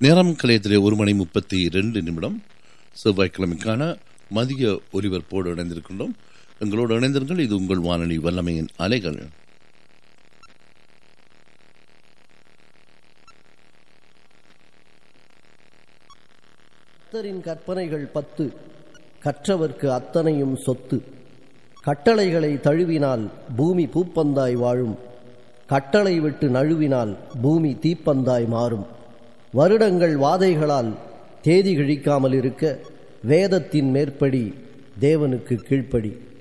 நேரம் கலையத்திலே ஒரு மணி முப்பத்தி ரெண்டு நிமிடம் செவ்வாய்க்கிழமைக்கான மதிய ஒலிபரப்போடு இணைந்திருக்கின்றோம் எங்களோடு இணைந்திருங்கள் இது உங்கள் வானொலி வல்லமையின் அலைகள் கர்த்தரின் கற்பனைகள் பத்து கற்றவர்க்கு அத்தனையும் சொத்து கட்டளைகளை தழுவினால் பூமி பூப்பந்தாய் வாழும் கட்டளை விட்டு நழுவினால் பூமி தீப்பந்தாய் மாறும் வருடங்கள் வாதைகளால் தேதி கிழிக்காமல் இருக்க வேதத்தின் மேற்படி தேவனுக்கு கீழ்ப்படி